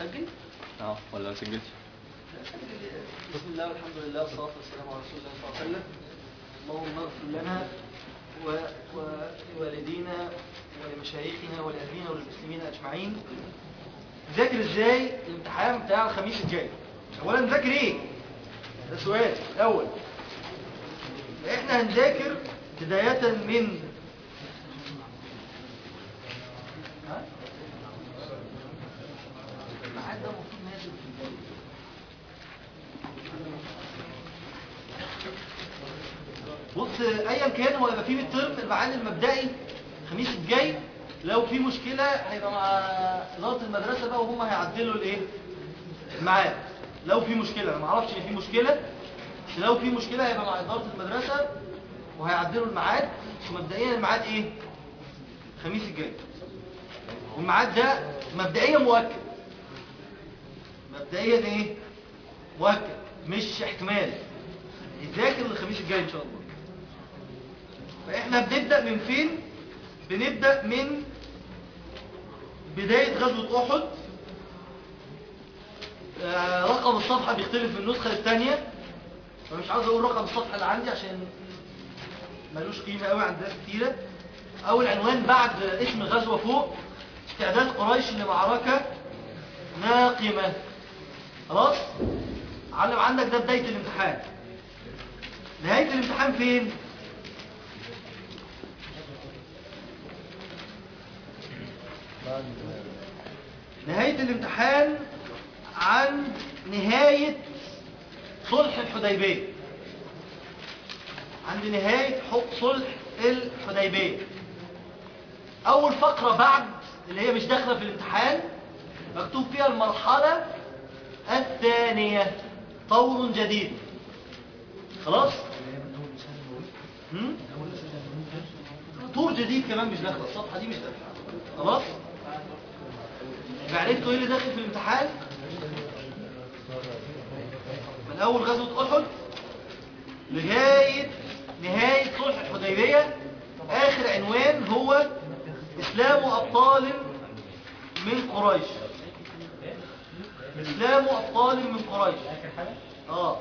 سجل اه ولا ما سجلتش بسم الله والحمد لله والصلاة والسلام على رسول الله صلى الله عليه وسلم اللهم اغفر لنا و- ولوالدينا ولمشايخنا ولأهلنا وللمسلمين أجمعين نذاكر ازاي الامتحان بتاع الخميس الجاي اولا نذاكر ايه ده سؤال الاول احنا هنذاكر بداية من ها؟ الميعاد ده المفروض نازل في البداية بص ايا كان هو يبقى فيه ميد ترم الميعاد المبدئي الخميس الجاي لو في مشكله هيبقى مع اداره المدرسه بقى وهم هيعدلوا الايه الميعاد لو في مشكله انا ما اعرفش ان في مشكله بس لو في مشكله هيبقى مع اداره المدرسه وهيعدلوا الميعاد بس مبدئيا الميعاد ايه الخميس الجاي والميعاد ده مبدئيا مؤكد مبدئيا ايه مؤكد مش احتمال يذاكر الخميس الجاي ان شاء الله فاحنا بنبدا من فين بنبدا من بدايه غزوه احد آه، رقم الصفحه بيختلف من نسخه للثانيه فمش عاوز اقول رقم الصفحه اللي عندي عشان ملوش قيمه قوي عند ناس كتيره اول عنوان بعد اسم غزوه فوق استعداد قريش لمعركه ناقمه خلاص علم عندك ده بدايه الامتحان نهاية الامتحان فين؟ نهاية الامتحان عن نهاية صلح الحديبية عند نهاية حق صلح الحديبية أول فقرة بعد اللي هي مش داخلة في الامتحان مكتوب فيها المرحلة الثانية طور جديد خلاص هم؟ طور جديد كمان مش داخله الصفحه دي مش داخله خلاص عرفتوا ايه اللي داخل في الامتحان من اول غزوه احد لغايه نهايه صلح الحديبيه اخر عنوان هو اسلام ابطال من قريش اسلام ابطال من قريش اه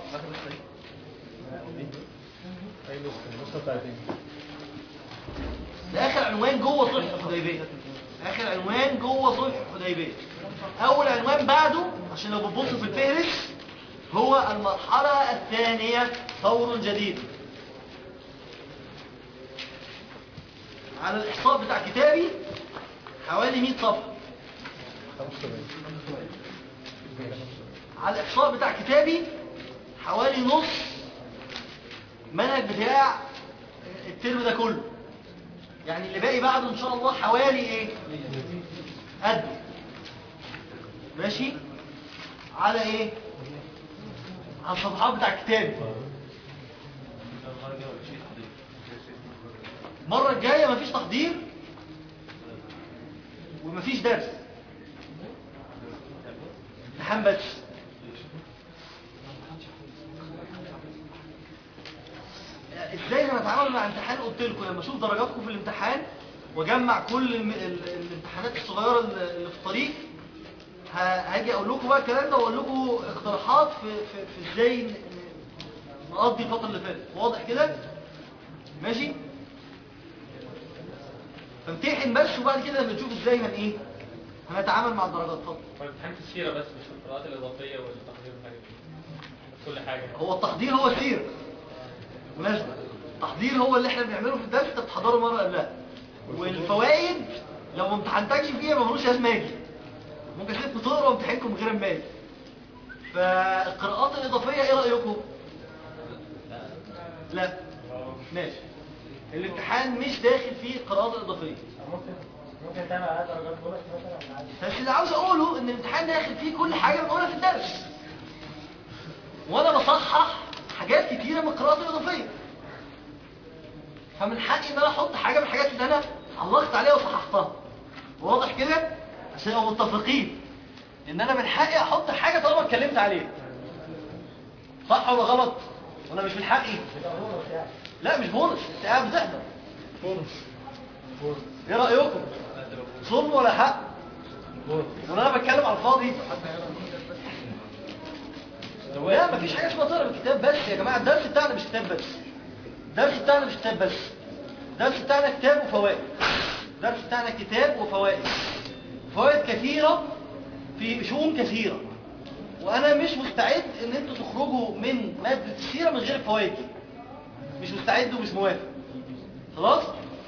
ده اخر عنوان جوه صلح الحديبيه اخر عنوان جوه صلح الحديبيه اول عنوان بعده عشان لو بتبص في الفهرس هو المرحله الثانيه ثور جديد على الاحصاء بتاع كتابي حوالي 100 صفحه على الاحصاء بتاع كتابي حوالي نص منهج بتاع الترم ده كله يعني اللي باقي بعده ان شاء الله حوالي ايه قد ماشي على ايه على الصفحات بتاع الكتاب المره الجايه مفيش تحضير ومفيش درس امتحان بس ازاي هنتعامل مع امتحان قلت لكم لما اشوف درجاتكم في الامتحان واجمع كل الم... ال... الامتحانات الصغيره اللي في الطريق ه... هاجي اقول لكم بقى الكلام ده واقول لكم اقتراحات في في, في ازاي ن... نقضي الفتره اللي فاتت واضح كده ماشي فامتحن بس وبعد كده لما نشوف ازاي هن ايه هنتعامل مع الدرجات اتفضل امتحان في السيرة بس مش في القراءات الإضافية والتحضير والحاجات دي كل حاجة هو التحضير هو السير مناسبة التحضير هو اللي احنا بنعمله في الدرس انت بتحضره مرة قبلها والفوائد لو ما امتحنتكش فيها ما ملوش لازمه اجي ممكن اسيبكم تقروا وامتحنكم من غير ما اجي فالقراءات الإضافية ايه رأيكم؟ لا ماشي الامتحان مش داخل فيه القراءات الإضافية ممكن تعمل على درجات بونص مثلا عادي بس اللي عاوز اقوله ان الامتحان داخل فيه كل حاجة بنقولها في الدرس وانا بصحح حاجات كتيرة من القراءات الإضافية فمن حقي ان انا احط حاجة من الحاجات اللي انا علقت عليها وصححتها واضح كده عشان نبقى متفقين ان انا من حقي احط حاجة طالما اتكلمت عليها صح ولا غلط ولا مش من حقي لا مش بونص انت قاعد بتحضر بونص ايه رأيكم ظلم ولا حق ولا انا بتكلم على الفاضي لا مفيش حاجه اسمها تقرا من الكتاب بس يا جماعه الدرس بتاعنا مش كتاب بس الدرس بتاعنا مش كتاب بس الدرس بتاعنا كتاب وفوائد الدرس بتاعنا كتاب وفوائد فوائد كثيره في شؤون كثيره وانا مش مستعد ان انتوا تخرجوا من ماده السيره من غير الفوائد دي مش مستعد ومش موافق خلاص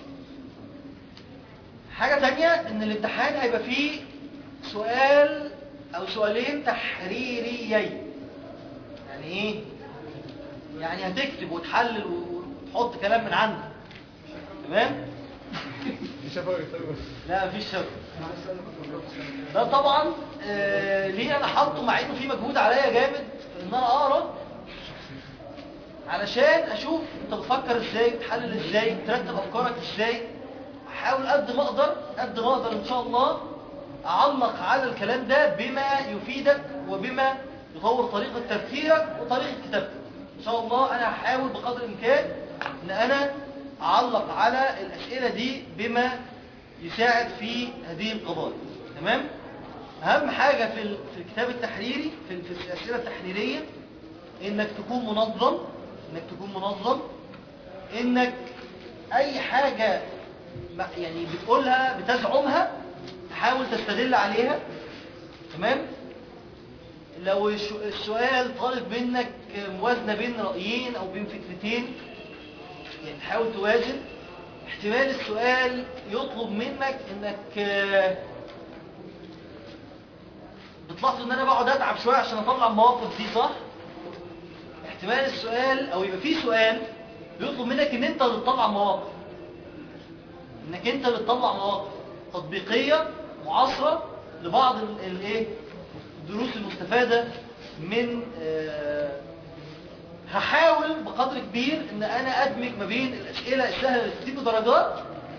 حاجة تانية ان الامتحان هيبقى فيه سؤال او سؤالين تحريريين يعني ايه يعني هتكتب وتحلل وتحط كلام من عندك تمام لا مفيش شفوي ده طبعا آه ليه انا حاطه مع انه في مجهود عليا جامد ان انا اقرا علشان اشوف انت بتفكر ازاي بتحلل ازاي ترتب افكارك ازاي احاول قد ما اقدر قد ما اقدر ان شاء الله اعلق على الكلام ده بما يفيدك وبما يطور طريقة تفكيرك وطريقة كتابتك ان شاء الله انا هحاول بقدر الامكان ان انا اعلق على الاسئلة دي بما يساعد في هذه القضايا تمام اهم حاجة في ال- في الكتاب التحريري في ال- في الاسئلة التحريرية انك تكون منظم انك تكون منظم انك اي حاجة ما- يعني بتقولها بتزعمها تحاول تستدل عليها تمام لو الش- السؤال طالب منك موازنة بين رأيين او بين فكرتين يعني تحاول توازن احتمال السؤال يطلب منك انك آه، بتلاحظوا ان انا بقعد اتعب شوية عشان اطلع المواقف دي صح احتمال السؤال او يبقى فيه سؤال بيطلب منك ان انت اللي تطلع مواقف انك انت اللي تطلع مواقف تطبيقية معاصرة لبعض ال- الايه الدروس المستفادة من آه، هحاول بقدر كبير ان انا ادمج ما بين الاسئلة السهلة اللي تديكوا درجات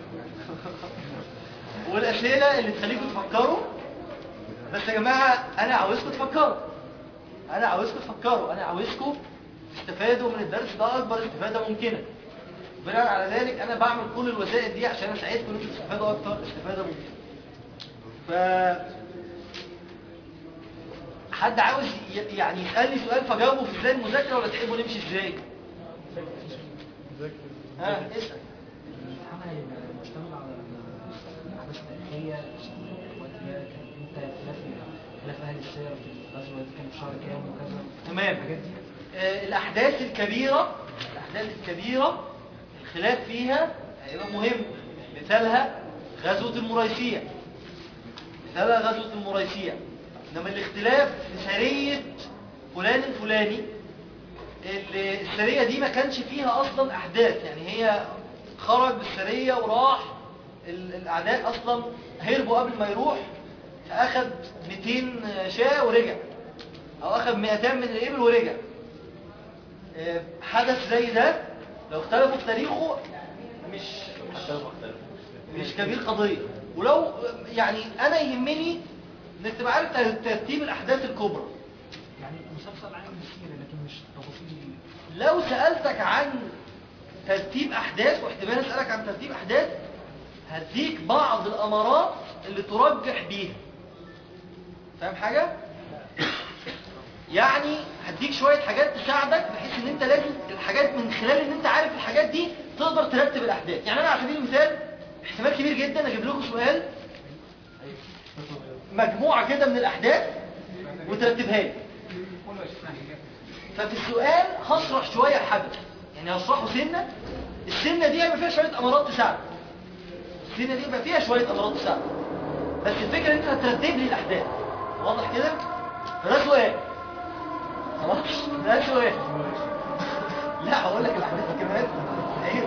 والاسئلة اللي تخليكم تفكروا بس يا جماعة انا عاوزكم تفكروا انا عاوزكم تفكروا انا عاوزكم تستفادوا من الدرس ده اكبر استفادة ممكنة بناء على ذلك انا بعمل كل الوسائل دي عشان اساعدكم ان انتوا تستفادوا اكتر استفادة ممكنة ف حد عاوز ي- يعني يسألني سؤال فجاوبه في ازاي المذاكرة ولا تحبوا نمشي ازاي ها اسأل الامتحان هيبقى مشتمل على الاحداث التاريخيه وقت ما كان امتى خلاف خلاف اهل السير في الغزوه دي كان في شهر كام وكذا تمام الحاجات دي آه، الأحداث الكبيرة الأحداث الكبيرة الخلاف فيها هيبقى مهم مثالها غزوة المريسية مثالها غزوة المريسية إنما الاختلاف في سرية فلان الفلاني اللي السرية دي ما كانش فيها أصلا أحداث يعني هي خرج بالسرية وراح ال- الأعداء أصلا هربوا قبل ما يروح فأخد 200 شاة ورجع أو أخد 200 من الإبل ورجع آه، حدث زي ده لو اختلفوا في تاريخه مش مش مش كبير قضية ولو يعني أنا يهمني إنك تبقى عارف ترتيب الأحداث الكبرى يعني مسلسل عام السيره لكن مش تفاصيل لو سألتك عن ترتيب أحداث واحتمال أسألك عن ترتيب أحداث هديك بعض الأمارات اللي ترجح بيها فاهم حاجة؟ يعني هديك شوية حاجات تساعدك بحيث ان انت لازم الحاجات من خلال ان انت عارف الحاجات دي تقدر ترتب الأحداث يعني أنا على سبيل المثال احتمال كبير جدا أجيب لكم سؤال مجموعة كده من الأحداث وترتبها لي ففي السؤال هشرح شوية الحدث يعني هشرحه سنة السنة دي هيبقى فيها شوية أمارات تساعد السنة دي يبقى فيها شوية أمارات تساعد بس الفكرة انت هترتب لي الأحداث واضح كده؟ فده سؤال خلاص ده سؤال لا هقول لك الأحداث كمان عيب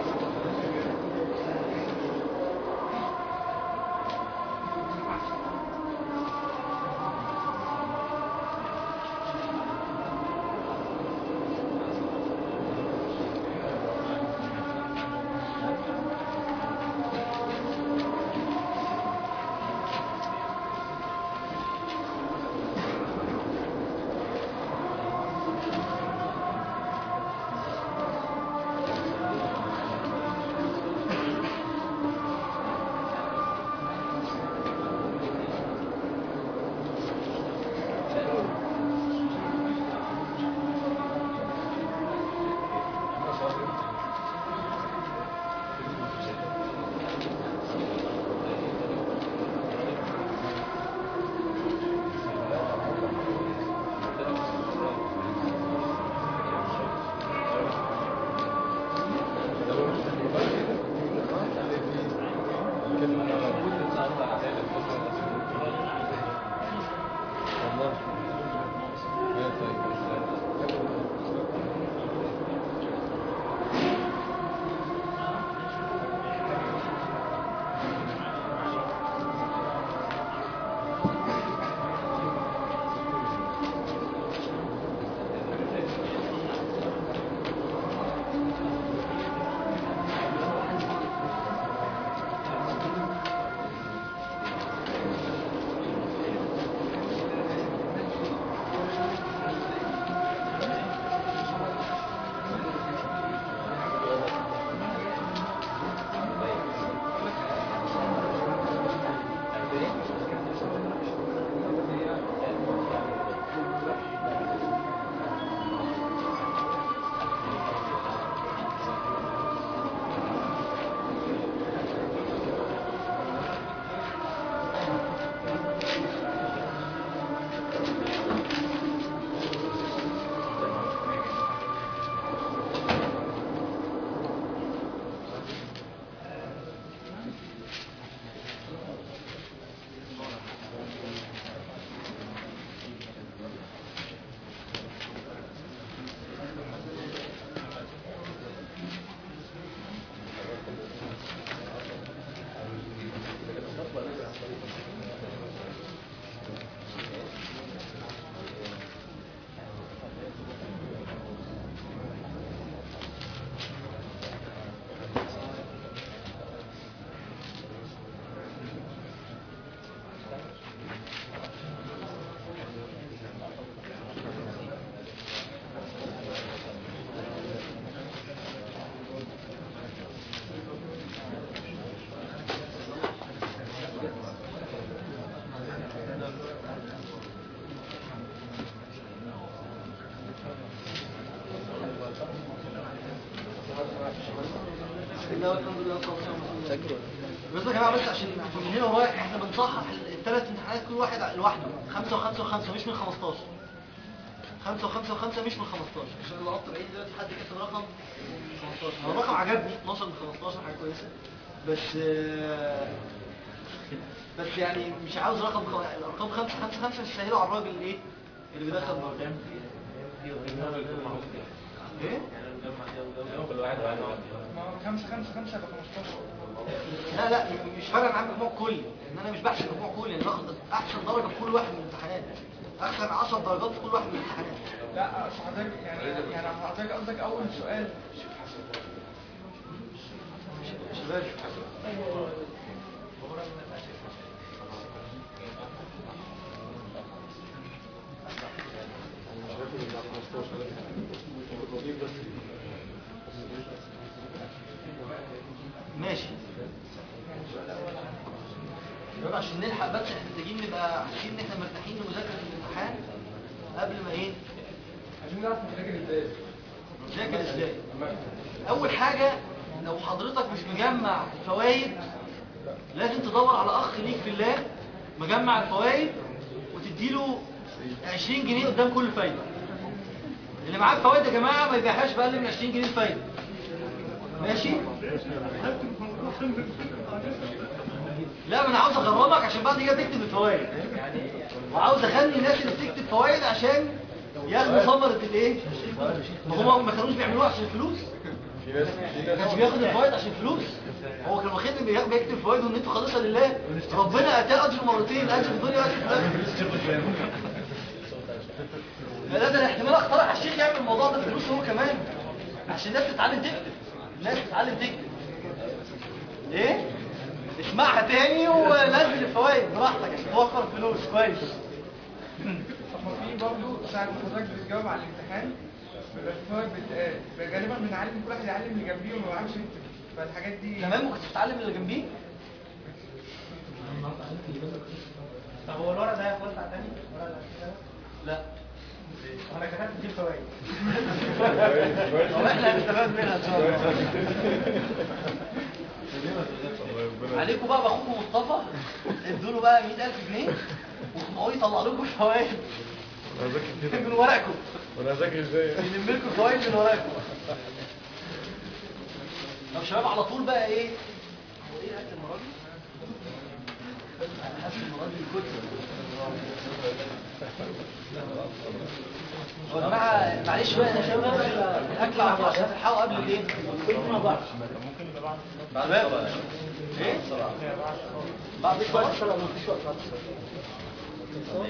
الله والحمد لله والصلاة والسلام على رسول الله. بس يا جماعة بس عشان من هنا ورايح احنا بنصحح الثلاث امتحانات كل واحد لوحده خمسة وخمسة وخمسة مش من 15 خمسة وخمسة وخمسة مش من 15 عشان اللي قط بعيد دلوقتي حد كتب رقم 15 هو الرقم عجبني 12 من 15 حاجة كويسة بس آه، بس يعني مش عاوز رقم خ- الارقام 5 5 5 مش سهله على الراجل ايه اللي بيدخل مرتين ايه كل واحد واحد ما هو خمسة خمسة خمسة يبقى 15 لا لا مش فارق معايا مجموع كلي ان انا مش بحسب مجموع كلي انا باخد احسن درجه في كل واحد من الامتحانات احسن 10 درجات في كل واحد من الامتحانات لا أصل حضرتك يعني يعني حضرتك قصدك أول سؤال شباب ماشي شباب عشان نلحق بس احنا محتاجين نبقى عارفين ان احنا مرتاحين لمذاكره الامتحان قبل ما ايه عايزين نعرف نذاكر ازاي نذاكر ازاي اول حاجة لو حضرتك مش مجمع الفوائد لازم تدور على اخ ليك في الله مجمع الفوائد وتديله 20 جنيه قدام كل فايدة اللي معاه فوائد يا جماعة ما يبيعهاش بأقل من 20 جنيه الفايدة ماشي لا ما انا عاوز اغرمك عشان بعد كده تكتب الفوائد وعاوز اخلي الناس اللي بتكتب فوائد عشان ياخدوا ثمرة الايه ما هم ما كانوش بيعملوها عشان الفلوس ما كانش بياخد الفوائد عشان فلوس هو كان واخد بي- بيكتب فوائد وان انتوا خالصه لله ربنا اتاه اجر مرتين اجر في الدنيا واجر في الاخره لا ده الاحتمال اقترح على الشيخ يعمل الموضوع ده فلوس هو كمان عشان الناس تتعلم تكتب الناس تتعلم تكتب ايه اسمعها تاني ونزل الفوائد براحتك عشان توفر فلوس كويس طب ما في برضه ساعة ما حضرتك بتجاوب على الامتحان بيبقى في فوائد بتتقال يبقى غالبا بنعلم كل واحد يعلم اللي جنبيه وما بيعرفش يكتب فالحاجات دي تمام ممكن تتعلم اللي جنبيه طب هو الورق ده هيتوزع تاني؟ الورق ده لا انا كتبت دي فوائد هو احنا هنستفاد منها ان شاء الله عليكم بقى باخوكم مصطفى ادوا له بقى 100000 جنيه واسمعوا يطلع لكم الفوائد من ورقكم وانا اذاكر ازاي يلم لكم الفوائد من ورقكم طب شباب على طول بقى ايه هو ايه اكل المره دي؟ أنا حاسس المره دي الكتله هو يا جماعه معلش بقى انا شباب الاكل على طول عشان تلحقوا قبل الايه؟ بعد الصلاه ايه؟ بعد الصلاه مفيش وقت بعد الصلاه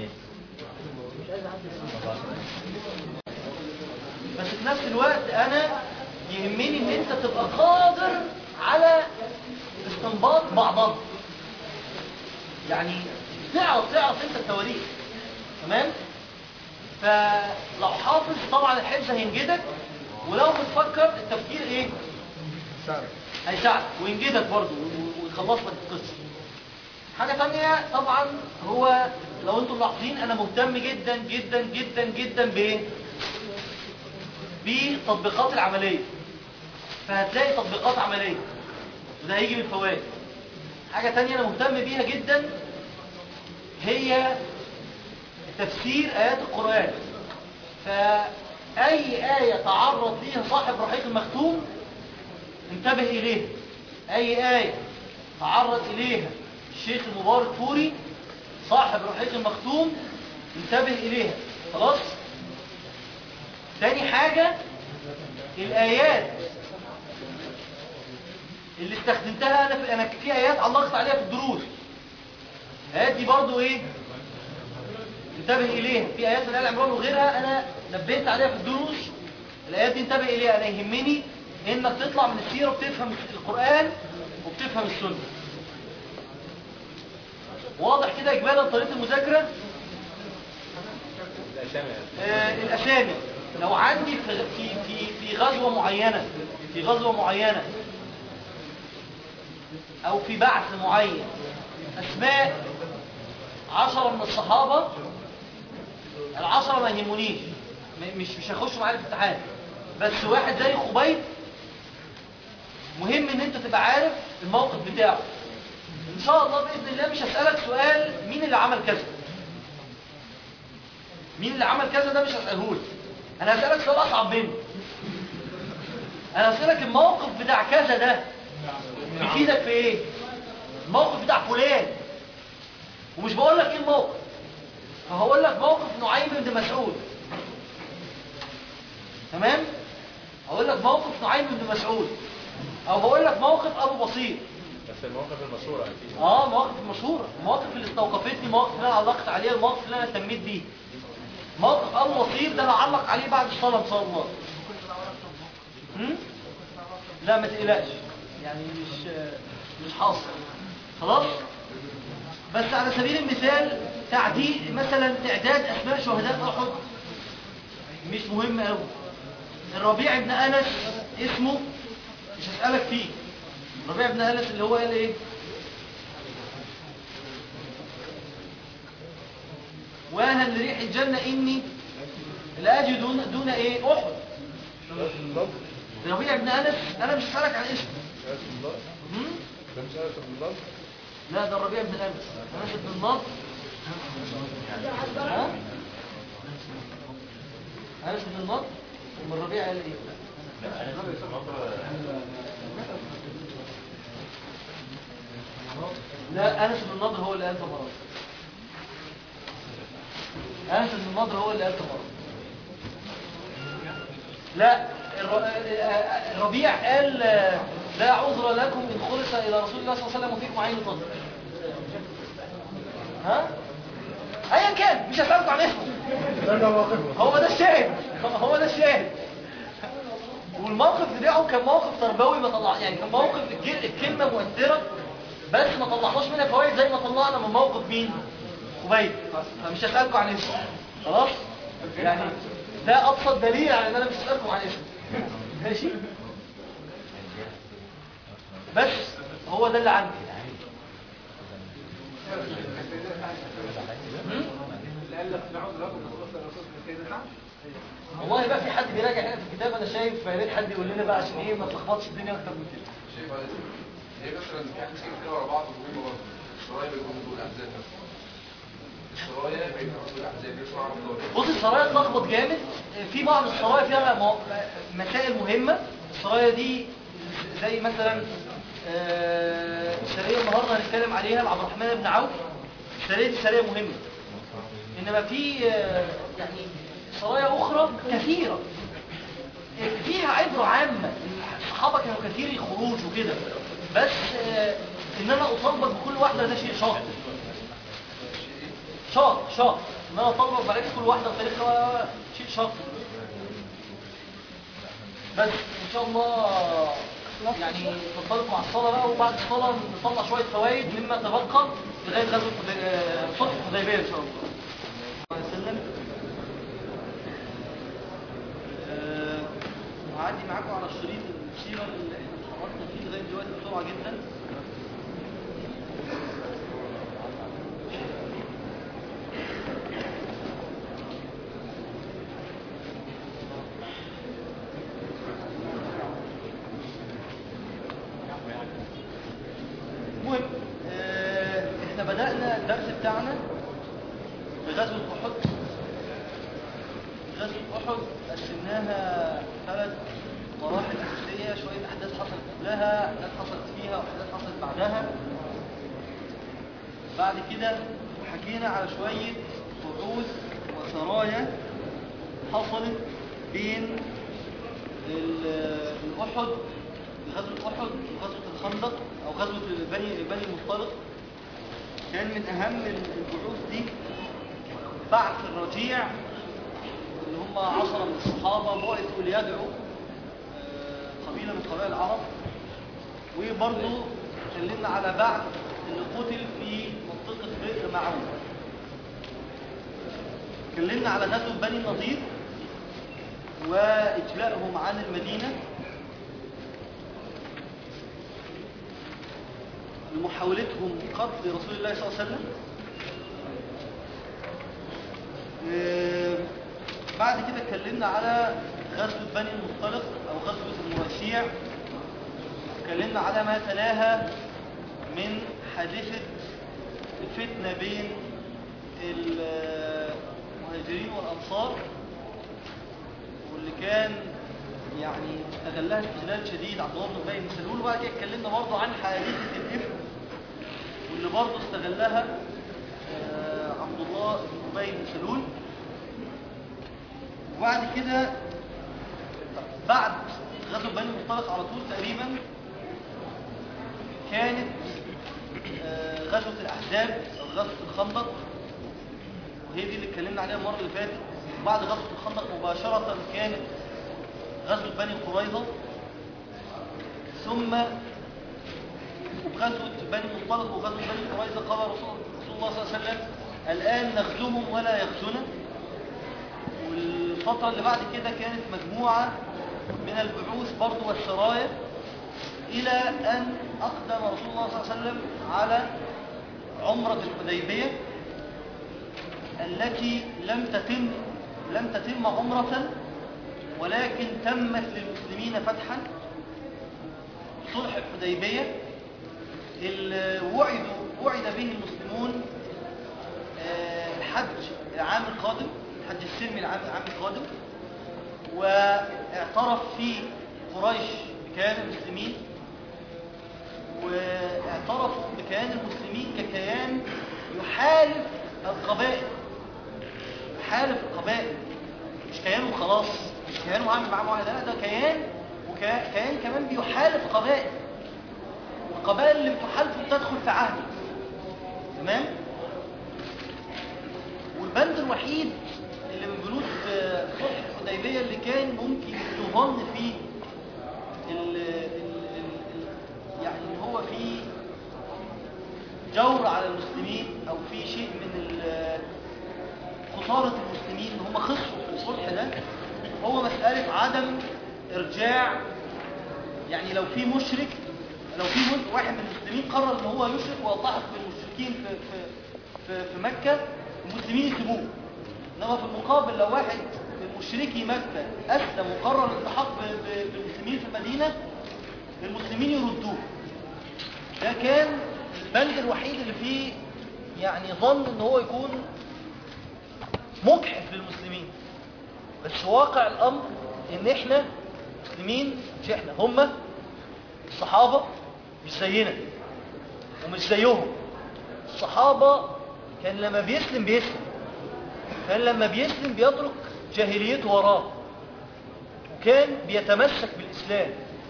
بس في نفس الوقت انا يهمني ان انت تبقى قادر على استنباط بعضها يعني تعرف تعرف انت التواريخ تمام فلو حافظ طبعا الحفظ هينجدك ولو بتفكر التفكير ايه هيساعدك وينجدك برضه و- ويخلص لك القصه حاجة تانية طبعا هو لو انتم ملاحظين انا مهتم جدا جدا جدا جدا بايه بالتطبيقات العملية فهتلاقي تطبيقات عملية وده هيجي من فوائد حاجة تانية انا مهتم بيها جدا هي تفسير آيات القرآن فأي آية تعرض ليها صاحب رحيق المختوم انتبه إليها أي آية تعرض إليها الشيخ المبارك فوري صاحب رحيق المختوم انتبه إليها خلاص تاني حاجة الآيات اللي استخدمتها أنا في, أنا في آيات علقت عليها في الدروس الآيات دي برضو إيه انتبه إليها في آيات من آل عمران وغيرها أنا نبهت عليها في الدروس الآيات دي انتبه إليها أنا يهمني إنك تطلع من السيرة وبتفهم القرآن وبتفهم السنة واضح كده إجمالا طريقة المذاكرة آه الأسامي لو عندي في في في في غزوة معينة في غزوة معينة أو في بعث معين أسماء عشرة من الصحابة العشرة ما يهمونيش م- مش مش هخش معايا في الامتحان بس واحد زي خبيب مهم ان انت تبقى عارف الموقف بتاعه ان شاء الله باذن الله مش هسالك سؤال مين اللي عمل كذا مين اللي عمل كذا ده مش هساله لك انا هسالك سؤال اصعب منه انا هسالك الموقف بتاع كذا ده يفيدك في ايه الموقف بتاع فلان ومش بقول لك ايه الموقف فهقول لك موقف نعيم بن مسعود تمام هقول لك موقف نعيم بن مسعود او هقول لك موقف ابو بصير بس المواقف المشهورة أكيد اه مواقف مشهوره المواقف اللي استوقفتني مواقف اللي انا علقت عليها المواقف اللي انا اهتميت بيه موقف ابو بصير ده هعلق عليه بعد الصلاه ان شاء الله هم؟ لا ما تقلقش يعني مش مش حاصل خلاص بس على سبيل المثال تعديل مثلا تعداد اسماء شهداء احد مش مهم قوي الربيع بن انس اسمه مش هسالك فيه الربيع بن انس اللي هو قال ايه وانا لريح الجنه اني لا اجد دون, دون ايه احد ربيع بن انس انا مش هسالك عن اسمه هم؟ ده مش عارف بالله لا ده الربيع بن انس انس بن النضر ها انس بن النضر ثم الربيع قال ايه لا انس بن النضر هو اللي قال تمرد انس بن النضر هو اللي قال تمرد لا الر- الربيع قال لا عذر لكم ان خلص الى رسول الله صلى الله عليه وسلم وفيكم عين فضل ها ايا كان مش هسالكم عن اسمه هو ده الشاهد هو ده الشاهد والموقف بتاعه كان موقف تربوي ما طلع يعني كان موقف الج- الكلمه مؤثره بس ما طلعناش منها فوائد زي ما طلعنا من موقف مين خبيب فمش هسالكم عن اسمه خلاص يعني ده ابسط دليل على ان انا مش هسالكم عن اسمه ماشي بس هو ده اللي عندي هم؟ والله بقى في حد بيراجع هنا في الكتاب انا شايف فيا ريت حد يقول لنا بقى عشان ايه ما تلخبطش الدنيا اكتر من كده شيء بعد هي مثلا في حاجات كتير ورا بعض مهمه برضه السرايا بيكون دول احزاب السرايا بيكون دول احزاب بيسمع عن الله بص السرايا اتلخبط جامد في بعض السرايا فيها مو- مسائل مهمة السرايا دي زي مثلا آه، السرية النهاردة هنتكلم عليها لعبد الرحمن بن عوف السرية دي سرية مهمة إنما في آه، يعني سرايا أخرى كثيرة فيها عبرة عامة الصحابة كانوا كثير الخروج وكده بس آه، إن أنا أطبق بكل واحدة ده شيء شاق شاق شاق ان انا اطبق بعرف كل واحده بطريقه شيء شاق بس ان شاء الله يعني ننطلق مع الصلاه بقى وبعد الصلاه نطلع شويه فوائد مما تبقى لغايه غزوه حدي- آه، صلح الحديبيه ان شاء الله صلى الله عليه وسلم آه، هعدي معاكم على الشريط السيره اللي احنا اتحركنا فيه لغايه دلوقتي بسرعه جدا المهم آه، احنا بدأنا الدرس بتاعنا بغزوة أحد غزوة أحد قسمناها ثلاث مراحل أساسية شوية أحداث حصلت قبلها أحداث حصلت فيها وأحداث حصلت بعدها بعد كده حكينا على شوية بعوث وسرايا حصلت بين ال- الأحد غزوة أحد وغزوة الخندق أو غزوة بني بني المصطلق كان من أهم البعوث دي بعث الرجيع اللي هم عشرة من الصحابة بعثوا ليدعوا آه، قبيلة من قبائل العرب وبرضه اتكلمنا على بعث اللي قتل في منطقة بئر معون اتكلمنا على غزوة بني النضير وإجلائهم عن المدينة لمحاولتهم قتل رسول الله صلى الله عليه وسلم آه، بعد كده اتكلمنا على غزوة بني المصطلق أو غزوة المريسيع واتكلمنا على ما تلاها من حادثة الفتنة بين المهاجرين والأنصار واللي كان يعني استغلها استغلال شديد عبد الله بن ابي بن سلول وبعد كده اتكلمنا برضه عن حادثة الإفك واللي برضه استغلها آه، عبد الله بن ابي بن سلول وبعد كده بعد غزوة بني المصطلق على طول تقريبا كانت آه، غزوة الأحزاب أو غزوة الخندق وهي دي اللي اتكلمنا عليها المرة اللي فاتت بعد غزوة الخندق مباشرة كانت غزوة بني قريظة ثم غزوة بني المصطلق وغزوة بني قريظة قال رسول رسول الله صلى الله عليه وسلم الآن نغزوهم ولا يغزونا والفترة اللي بعد كده كانت مجموعة من البعوث برضو والسرايا إلى أن أقدم رسول الله صلى الله عليه وسلم على عمرة الحديبية التي لم تتم لم تتم عمرة ولكن تمت للمسلمين فتحا صلح الحديبية اللي وعدوا وعد به المسلمون آه، الحج العام القادم الحج السلمي العام العام القادم واعترف فيه قريش بكيان المسلمين واعترفوا بكيان المسلمين ككيان يحالف القبائل يحالف القبائل مش كيان وخلاص مش كيان وعامل معاه معاهده لا ده كيان وكيان كمان بيحالف قبائل والقبائل اللي بتحالفه بتدخل في عهده تمام والبند الوحيد اللي من بنود آه، صلح الحديبيه اللي كان ممكن يظن فيه ال ال ال ال يعني ان هو في جور على المسلمين او في شيء من ال- خسارة المسلمين ان هم خسروا في الصلح ده هو مسألة عدم ارجاع يعني لو في مشرك لو في مل- واحد من المسلمين قرر ان هو يشرك ويلتحق بالمشركين في في في, في مكة المسلمين يسيبوه انما في المقابل لو واحد من مشركي مكة اسلم وقرر الالتحاق ب- ب- بالمسلمين في المدينة المسلمين يردوه ده كان البند الوحيد اللي فيه يعني ظن ان هو يكون مجحف للمسلمين بس واقع الامر ان احنا مسلمين مش احنا هم الصحابة مش زينا ومش زيهم الصحابة كان لما بيسلم بيسلم كان لما بيسلم بيترك جاهليته وراه وكان بيتمسك بالإسلام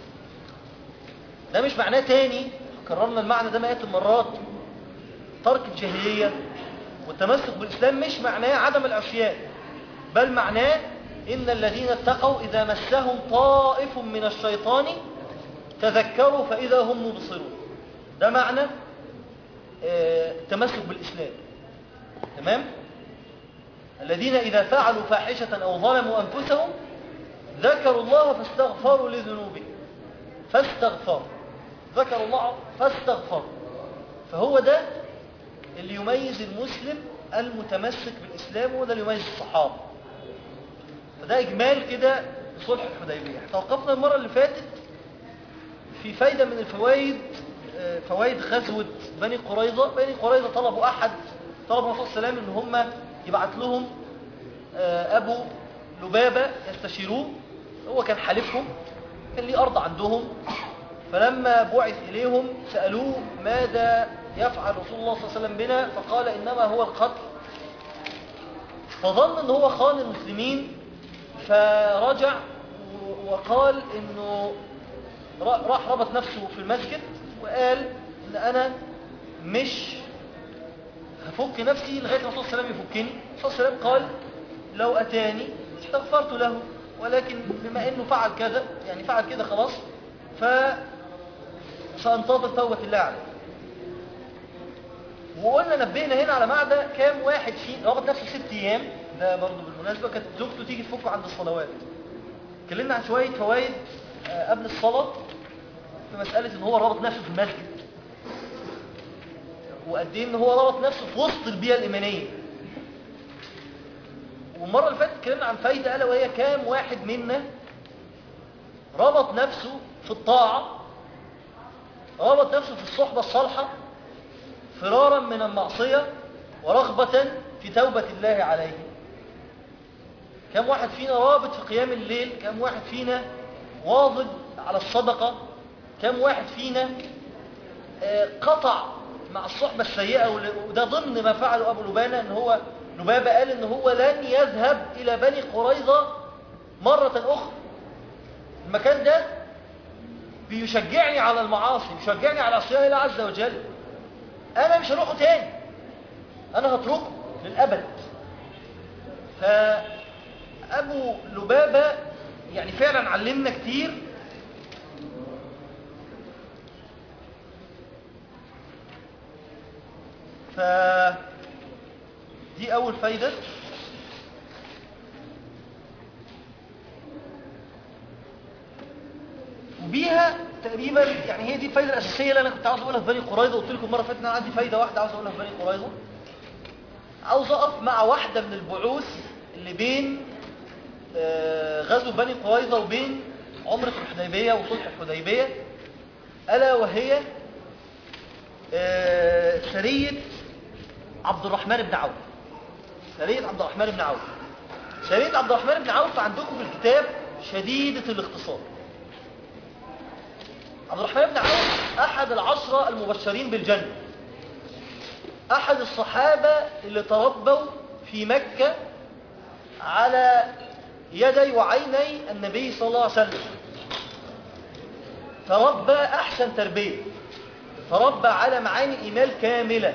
ده مش معناه تاني كررنا المعنى ده مئات المرات ترك الجاهلية والتمسك بالإسلام مش معناه عدم العصيان بل معناه إن الذين اتقوا إذا مسهم طائف من الشيطان تذكروا فإذا هم مبصرون ده معنى آه، التمسك بالإسلام تمام الذين إذا فعلوا فاحشة أو ظلموا أنفسهم ذكروا الله فاستغفروا لذنوبهم فاستغفروا ذكروا الله فاستغفروا فهو ده اللي يميز المسلم المتمسك بالإسلام وده اللي يميز الصحابة فده إجمال كده صلح الحديبية احنا توقفنا المرة اللي فاتت في فايدة من الفوائد آه، فوائد غزوة بني قريظة بني قريظة طلبوا أحد طلبوا الرسول صلى الله عليه وسلم إن هم يبعت لهم آه، أبو لبابة يستشيروه هو كان حالفهم كان ليه أرض عندهم فلما بعث إليهم سألوه ماذا يفعل رسول الله صلى الله عليه وسلم بنا فقال إنما هو القتل فظن ان هو خان المسلمين فرجع و- وقال انه را- راح ربط نفسه في المسجد وقال ان انا مش هفك نفسي لغايه ما الرسول صلى الله عليه وسلم يفكني الرسول صلى الله عليه وسلم قال لو اتاني استغفرت له ولكن بما انه فعل كذا يعني فعل كده خلاص ف سانتظر توبه الله عليه وقلنا نبهنا هنا على معنى كام واحد فيه رابط نفسه ست ايام ده برضه بالمناسبه كانت زوجته تيجي تفكه عند الصلوات اتكلمنا عن شويه فوائد آه، قبل الصلاه في مساله ان هو رابط نفسه في المسجد وقد ايه ان هو رابط نفسه في وسط البيئه الايمانيه والمره اللي فاتت اتكلمنا عن فايده الا وهي كام واحد منا ربط نفسه في الطاعه ربط نفسه في الصحبة الصالحة فرارا من المعصية ورغبة في توبة الله عليه كم واحد فينا رابط في قيام الليل كم واحد فينا واظب على الصدقة كم واحد فينا آه، قطع مع الصحبة السيئة وال- وده ضمن ما فعله أبو لبانة إن هو لبابة قال إن هو لن يذهب إلى بني قريظة مرة أخرى المكان ده بيشجعني على المعاصي بيشجعني على عصيان الله عز وجل أنا مش هروحه تاني أنا هتركه للأبد فأبو لبابة يعني فعلا علمنا كتير ف دي أول فايدة وبيها تقريبا يعني هي دي الفايدة الأساسية اللي أنا كنت عاوز أقولها في بني قريظة قلت لكم مرة فاتت إن أنا عندي فايدة واحدة عاوز أقولها في بني قريظة عاوز أقف مع واحدة من البعوث اللي بين آه، غزو بني قريظة وبين عمرة الحديبية وصلح الحديبية ألا وهي آه، سرية عبد الرحمن بن عوف سرية عبد الرحمن بن عوف سرية عبد الرحمن بن عوف عندكم في الكتاب شديدة الاختصار عبد الرحمن بن عوف أحد العشرة المبشرين بالجنة أحد الصحابة اللي تربوا في مكة على يدي وعيني النبي صلى الله عليه وسلم تربى أحسن تربية تربى على معاني الإيمان كاملة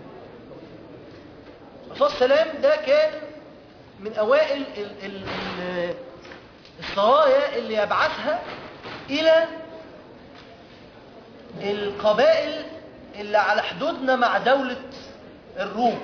الرسول صلى الله عليه وسلم ده كان من أوائل ال- ال- ال- السرايا اللي يبعثها إلى القبائل اللي على حدودنا مع دولة الروم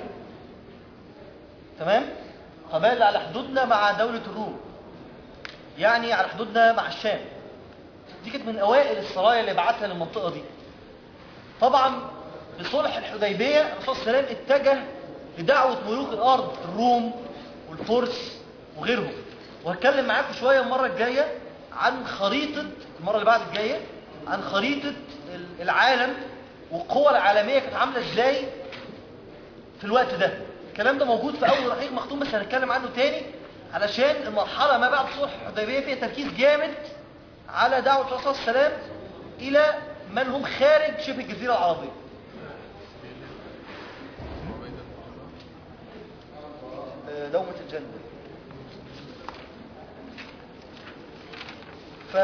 تمام؟ قبائل اللي على حدودنا مع دولة الروم يعني على حدودنا مع الشام دي كانت من أوائل السرايا اللي بعتها للمنطقة دي طبعا بصلح الحديبية الرسول صلى الله عليه وسلم اتجه لدعوة ملوك الأرض الروم والفرس وغيرهم وهتكلم معاكم شوية المرة الجاية عن خريطة المرة اللي بعد الجاية عن خريطة العالم والقوى العالمية كانت عاملة ازاي في الوقت ده الكلام ده موجود في أول رحيق مختوم بس هنتكلم عنه تاني علشان المرحلة ما بعد صلح الحديبية فيها تركيز جامد على دعوة الرسول صلى الله عليه وسلم إلى من هم خارج شبه الجزيرة العربية آه، دومة الجنة ف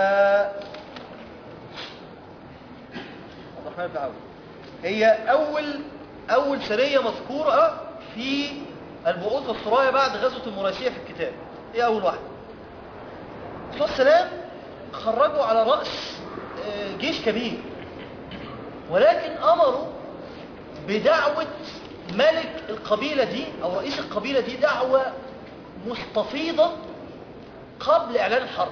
عبد الرحمن بن عوف هي أول أول سرية مذكورة في البعوث والسرايا بعد غزوة المراسية في الكتاب هي أول واحدة الرسول صلى الله عليه وسلم خرجوا على رأس آه، جيش كبير ولكن أمروا بدعوة ملك القبيلة دي أو رئيس القبيلة دي دعوة مستفيضة قبل إعلان الحرب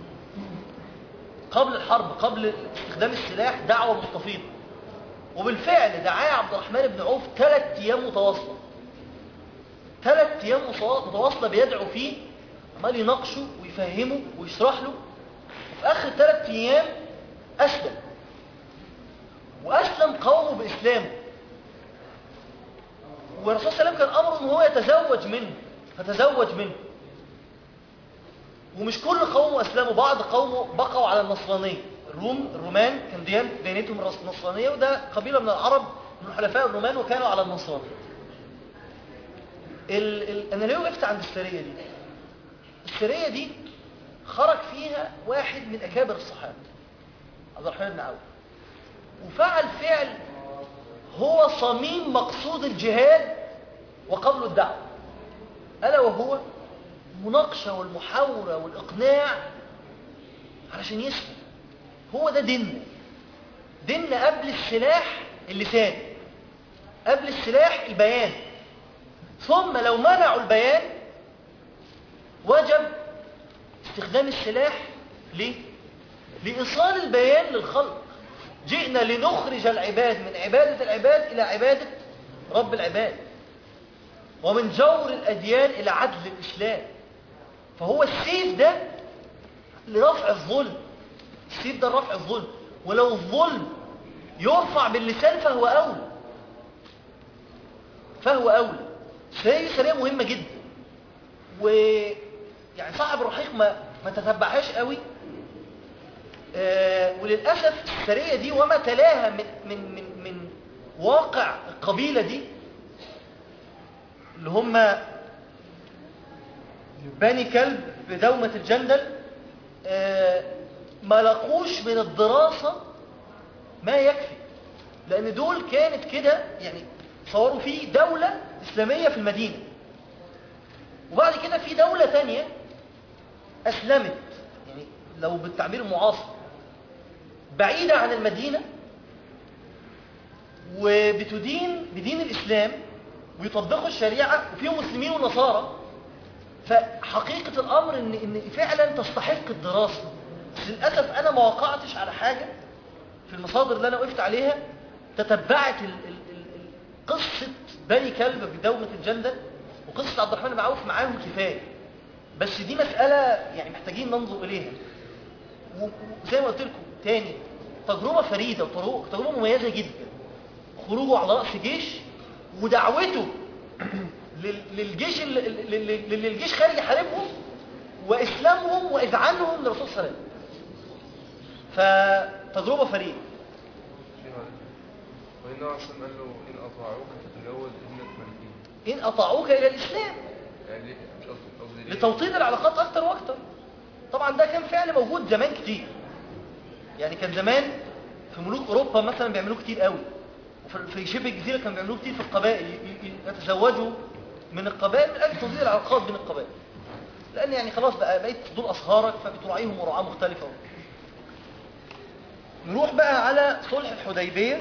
قبل الحرب قبل استخدام السلاح دعوة مستفيضة وبالفعل دعاه عبد الرحمن بن عوف ثلاث أيام متواصلة ثلاث أيام متواصلة بيدعو فيه عمال يناقشه ويفهمه ويشرح له وفي آخر ثلاث أيام أسلم وأسلم قومه بإسلامه والرسول صلى الله عليه وسلم كان أمره أن هو يتزوج منه فتزوج منه ومش كل قومه أسلموا بعض قومه بقوا على النصرانية الروم الرومان كان ديان ديانتهم النصرانية وده قبيلة من العرب من حلفاء الرومان وكانوا على النصرانية ال... ال... أنا ليه وقفت عند السرية دي السرية دي خرج فيها واحد من أكابر الصحابة عبد الرحمن بن عوف وفعل فعل هو صميم مقصود الجهاد وقبل الدعوة ألا وهو المناقشة والمحاورة والإقناع علشان يسلم هو ده ديننا ديننا قبل السلاح اللسان قبل السلاح البيان ثم لو منعوا البيان وجب استخدام السلاح ليه؟ لإيصال البيان للخلق جئنا لنخرج العباد من عبادة العباد إلى عبادة رب العباد ومن جور الأديان إلى عدل الإسلام فهو السيف ده لرفع الظلم السيف ده لرفع الظلم ولو الظلم يرفع باللسان فهو أولى فهو أولى فهي سرية مهمة جدا ويعني صاحب الرحيق ما ما تتبعهاش قوي آه وللأسف السرية دي وما تلاها من من من من واقع القبيلة دي اللي هم بني كلب بدومة الجندل آه ما لقوش من الدراسة ما يكفي لأن دول كانت كده يعني صوروا في دولة إسلامية في المدينة وبعد كده في دولة تانية أسلمت يعني لو بالتعبير المعاصر بعيدة عن المدينة وبتدين بدين الإسلام ويطبقوا الشريعة وفيهم مسلمين ونصارى فحقيقة الأمر إن, إن فعلا تستحق الدراسة بس للأسف أنا ما وقعتش على حاجة في المصادر اللي أنا وقفت عليها تتبعت ال ال ال ال قصة بني كلب في دومة الجندل وقصة عبد الرحمن بن عوف معاهم كفاية بس دي مسألة يعني محتاجين ننظر إليها و- وزي ما قلت لكم تاني تجربة فريدة وتجربة مميزة جدا خروجه على رأس جيش ودعوته لل- للجيش اللي اللي- اللي الجيش خارج يحاربهم وإسلامهم وإذعانهم للرسول صلى الله عليه وسلم فتجربة فريدة وإن أصلا قال له إن أطاعوك فتتجوز ابنة ملكين إن أطاعوك إلى الإسلام يعني ليه مش قصدي قصدي ليه؟ لتوطيد العلاقات أكتر وأكتر طبعا ده كان فعل موجود زمان كتير يعني كان زمان في ملوك أوروبا مثلا بيعملوه كتير قوي وفي في شبه الجزيرة كانوا بيعملوه كتير في القبائل ي- ي- يتزوجوا من القبائل من أجل توطيد العلاقات بين القبائل لأن يعني خلاص بقى بقيت دول أصهارك فبتراعيهم مراعاة مختلفة نروح بقى على صلح الحديبية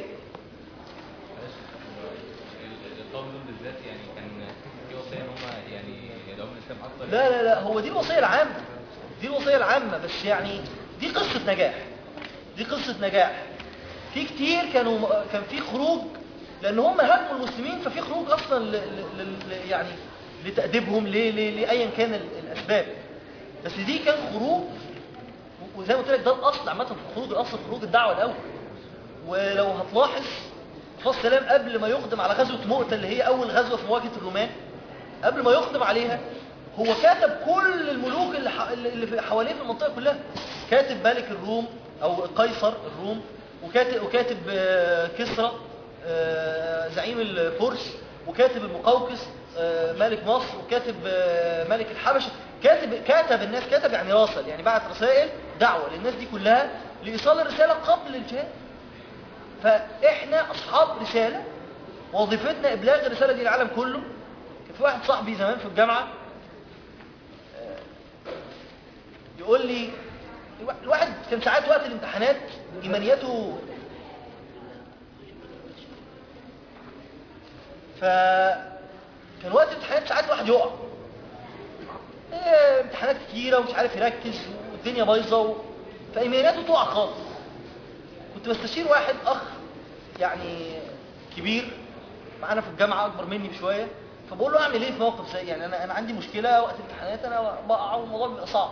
القوم دول بالذات يعني كان في وصيه ان هم يعني يدعون الاسلام اكتر لا لا لا هو دي الوصية العامة دي الوصية العامة بس يعني دي قصة نجاح دي قصة نجاح في كتير كانوا كان في خروج لأن هم هاجموا المسلمين ففي خروج أصلا ل... ل... ل... يعني لتأديبهم ل... ل... لأيا كان ال- الأسباب بس دي كان خروج وزي ما قلت لك ده الأصل عامة في الخروج الأصل في خروج الدعوة الأول ولو هتلاحظ الرسول السلام قبل ما يقدم على غزوة مؤتة اللي هي أول غزوة في مواجهة الرومان قبل ما يقدم عليها هو كاتب كل الملوك اللي, ح... اللي في- حواليه في المنطقة كلها كاتب ملك الروم أو قيصر الروم وكاتب, وكاتب آه، كسرى آه، زعيم الفرس وكاتب المقوقس آه، ملك مصر وكاتب آه، ملك الحبشة كاتب كاتب الناس كاتب يعني راسل يعني بعت رسائل دعوة للناس دي كلها لإيصال الرسالة قبل الجهاد فإحنا أصحاب رسالة وظيفتنا إبلاغ الرسالة دي للعالم كله كان في واحد صاحبي زمان في الجامعة آه، يقول لي الوا- الواحد كان ساعات وقت الامتحانات إيمانياته فكان وقت الامتحانات ساعات الواحد يقع إيه، امتحانات كتيرة ومش عارف يركز والدنيا بايظة و... فإيمانياته تقع خالص كنت بستشير واحد أخ يعني كبير معانا في الجامعة أكبر مني بشوية فبقول له أعمل إيه في موقف زي يعني أنا أنا عندي مشكلة وقت الامتحانات أنا بقع والموضوع بيبقى صعب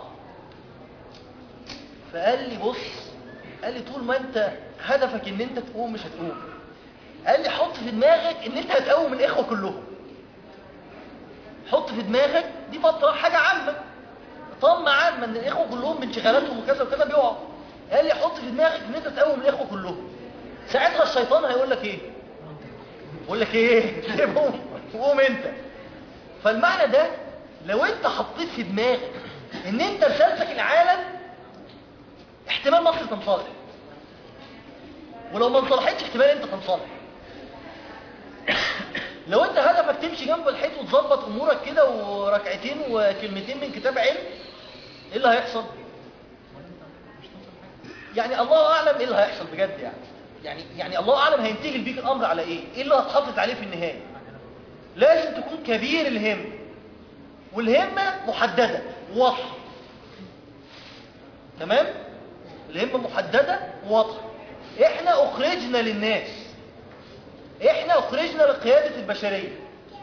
فقال لي بص قال لي طول ما أنت هدفك إن أنت تقوم مش هتقوم قال لي حط في دماغك إن أنت هتقوم الإخوة كلهم حط في دماغك دي فترة حاجة عامة طامة عامة ان الاخوة كلهم بانشغالاتهم وكذا وكذا بيقعوا قال لي حط في دماغك ان انت تقوم الاخوة كلهم ساعتها الشيطان هيقول لك ايه يقول لك ايه سيبهم وقوم انت فالمعنى ده لو انت حطيت في دماغك ان انت رسالتك العالم احتمال مصر تنصلح ولو ما انصلحتش احتمال انت تنصلح لو انت هدفك تمشي جنب الحيط وتظبط امورك كده وركعتين وكلمتين من كتاب علم ايه اللي هيحصل يعني الله اعلم ايه اللي هيحصل بجد يعني يعني يعني الله اعلم هينتهي بيك الامر على ايه ايه اللي هتحافظ عليه في النهايه لازم تكون كبير الهمه والهمه محدده وواضحه تمام الهمه محدده وواضحه احنا اخرجنا للناس احنا اخرجنا لقيادة البشرية